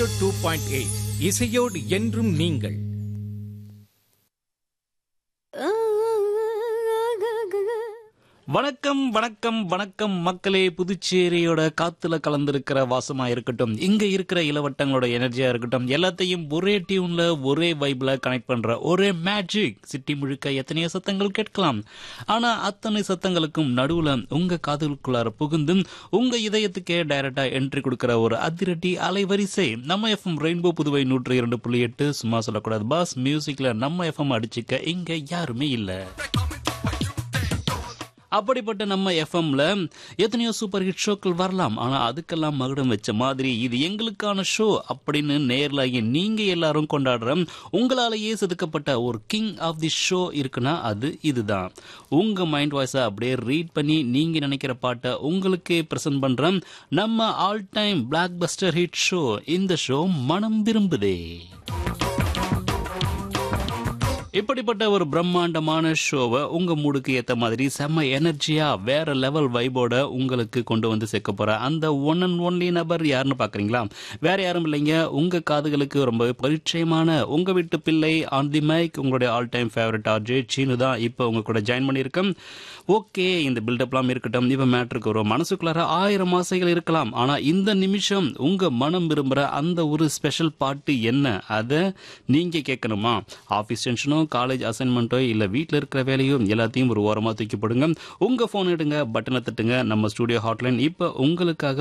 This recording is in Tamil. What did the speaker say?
ஜீரோ டூ பாயிண்ட் எயிட் இசையோடு என்றும் நீங்கள் வணக்கம் வணக்கம் வணக்கம் மக்களே புதுச்சேரியோட காத்துல கலந்திருக்கிற வாசமா இருக்கட்டும் இங்க இருக்கிற இளவட்டங்களோட எனர்ஜியா இருக்கட்டும் எல்லாத்தையும் ஒரே டியூன்ல ஒரே வைப்ல கனெக்ட் பண்ற ஒரே மேஜிக் சிட்டி முழுக்க எத்தனையோ சத்தங்கள் கேட்கலாம் ஆனா அத்தனை சத்தங்களுக்கும் நடுவுல உங்க காதுகளுக்குள்ளார புகுந்து உங்க இதயத்துக்கே டைரக்டா என்ட்ரி கொடுக்கிற ஒரு அதிரடி அலைவரிசை நம்ம எஃப்எம் ரெயின்போ புதுவை நூற்றி இரண்டு புள்ளி எட்டு சும்மா சொல்லக்கூடாது பாஸ் மியூசிக்ல நம்ம எஃப்எம் அடிச்சுக்க இங்க யாருமே இல்லை அப்படிப்பட்ட நம்ம எஃப்எம்ல எத்தனையோ சூப்பர் ஹிட் ஷோக்கள் வரலாம் ஆனா அதுக்கெல்லாம் மகுடம் வச்ச மாதிரி இது எங்களுக்கான ஷோ அப்படின்னு நேர்லாகி நீங்க எல்லாரும் கொண்டாடுற உங்களாலேயே செதுக்கப்பட்ட ஒரு கிங் ஆஃப் தி ஷோ இருக்குன்னா அது இதுதான் உங்க மைண்ட் வாய்ஸை அப்படியே ரீட் பண்ணி நீங்க நினைக்கிற பாட்டை உங்களுக்கே பிரசன்ட் பண்ற நம்ம all time blockbuster hit show இந்த ஷோ மனம் விரும்புதே இப்படிப்பட்ட ஒரு பிரம்மாண்டமான ஷோவை உங்க மூடுக்கு ஏத்த மாதிரி செம்ம எனர்ஜியா வேற லெவல் வைபோட உங்களுக்கு கொண்டு வந்து சேர்க்க போற அந்த ஒன் அண்ட் ஒன்லி நபர் யாருன்னு பாக்குறீங்களா வேற யாரும் இல்லைங்க உங்க காதுகளுக்கு ரொம்ப பரிச்சயமான உங்க வீட்டு பிள்ளை ஆன் தி மைக் உங்களுடைய all time favourite RJ Seenu தான் இப்போ உங்க கூட ஜாயின் பண்ணியிருக்கேன் ஓகே இந்த பில்டப்லாம் இருக்கட்டும் இப்போ மேட்ருக்கு வரும் மனசுக்குள்ளார ஆயிரம் ஆசைகள் இருக்கலாம் ஆனா இந்த நிமிஷம் உங்க மனம் விரும்புற அந்த ஒரு ஸ்பெஷல் பாட்டு என்ன அதை நீங்க கேட்கணுமா ஆஃபீஸ் டென்ஷனோ காலேஜ் அசைன்மெண்ட்டோ இல்ல வீட்டில் இருக்கிற வேலையோ எல்லாத்தையும் ஒரு ஓரமா தூக்கி போடுங்க உங்க போன் எடுங்க பட்டனை தட்டுங்க நம்ம ஸ்டுடியோ ஹாட்லைன் இப்போ உங்களுக்காக